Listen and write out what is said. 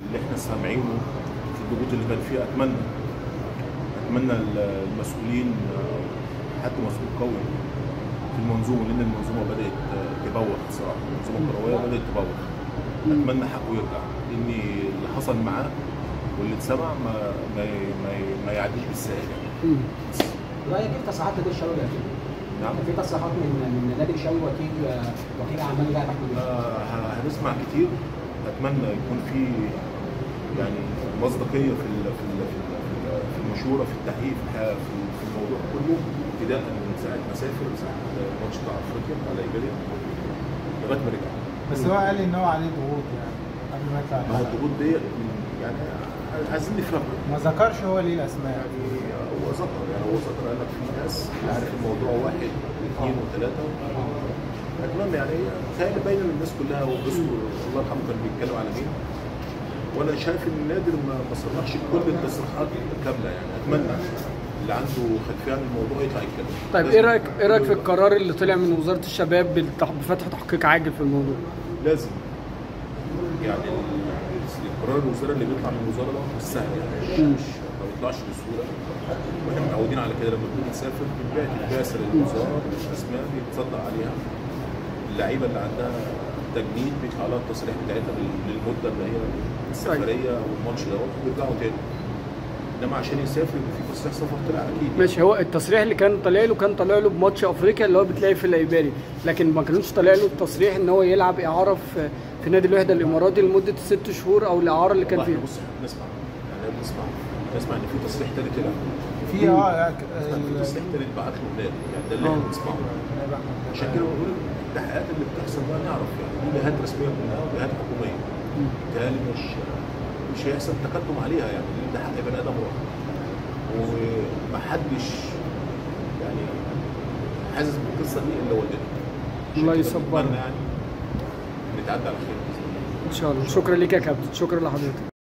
اللي احنا سامعينه في الضغوط اللي كان فيها اتمنى اتمنى ال- المسؤولين آه، حد مسؤول قوي في المنظومه لان المنظومه بدات آه، تبوخ صراحه المنظومه الكرويه بدات تبوخ اتمنى حقه يرجع لان اللي حصل معاه واللي اتسمع ما ما ما, ما يعديش بالسهل يعني مم. رايك ايه في تصريحات نادي الشاوي يا فندم؟ نعم في تصريحات من من نادي الشاوي وكيل وكيل اعمال لاعب احمد يوسف. آه، ه- هنسمع كتير اتمنى يكون في يعني مصداقيه في ال- في ال- في ال- في المشوره في التحقيق في الح- في في الموضوع كله ابتداء من ساعه ما سافر ساعه الماتش بتاع افريقيا على ليبيريا لغايه ما رجع بس هو قال ان هو عليه ضغوط يعني قبل ما يطلع ما هو الحلقة. الضغوط ديت من- يعني عايزين نفهمها ما ذكرش هو ليه الاسماء يعني هو ذكر يعني هو ذكر قال لك في ناس عارف الموضوع واحد واثنين وثلاثه اتمنى يعني تهيألي باينه للناس كلها وبيذكر الله يرحمه كان بيتكلم على مين وانا شايف ان نادر ما ما صرحش كل التصريحات كامله يعني اتمنى اللي عنده خلفيه عن الموضوع يطلع يتكلم طيب لازم ايه رايك ايه رايك في يبقى- القرار اللي طلع من وزاره الشباب بالتح- بفتح تحقيق عاجل في الموضوع؟ لازم يعني ال- القرار الوزاره اللي بيطلع من الوزاره ده مش سهل يعني مش مش ما بيطلعش بسهوله واحنا متعودين على كده لما بنيجي نسافر بنبعت البعثه للوزاره الاسماء بيتصدق عليها اللعيبه اللي عندها تجنيد بيطلع لها التصريح بتاعتها لل- للمده اللي هي السفريه او الماتش ده وبيرجعوا تاني انما عشان يسافر يبقى في تصريح سفر طلع اكيد ماشي هو التصريح اللي كان طالع له كان طالع له بماتش افريقيا اللي هو بتلاقي في الايباري لكن ما كانش طالع له التصريح ان هو يلعب اعاره في في نادي الوحده الاماراتي لمده ست شهور او الاعاره اللي كان والله فيها احنا بص احنا بنسمع يعني بنسمع بنسمع ان في تصريح تاني طلع في اه بنسمع إن في تصريح تاني اتبعت له هناك يعني ده اللي آه. احنا بنسمعه عشان كده بقول التحقيقات اللي بتحصل بقى نعرف يعني دي جهات رسميه كلها وجهات حكوميه بالتالي مش مش هيحصل تقدم عليها يعني ده حق بني ادم واحد ومحدش يعني حاسس بالقصه دي الا والدته عشان الله كده يصبرنا. بنتمنى يعني نتعدى على خير باذن الله ان شاء الله شكرا ليك يا كابتن شكرا لحضرتك